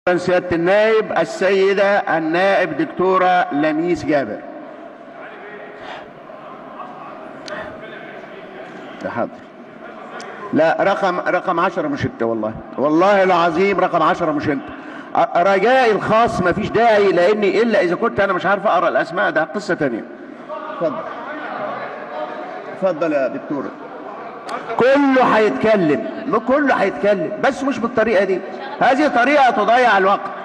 سيادة النائب السيدة النائب دكتورة لميس جابر حاضر لا رقم رقم عشرة مش انت والله والله العظيم رقم عشرة مش انت أ- رجائي الخاص مفيش داعي لاني الا اذا كنت انا مش عارف اقرا الاسماء ده قصة تانية اتفضل اتفضل يا دكتورة كله هيتكلم كله هيتكلم بس مش بالطريقة دي هذه طريقة تضيع الوقت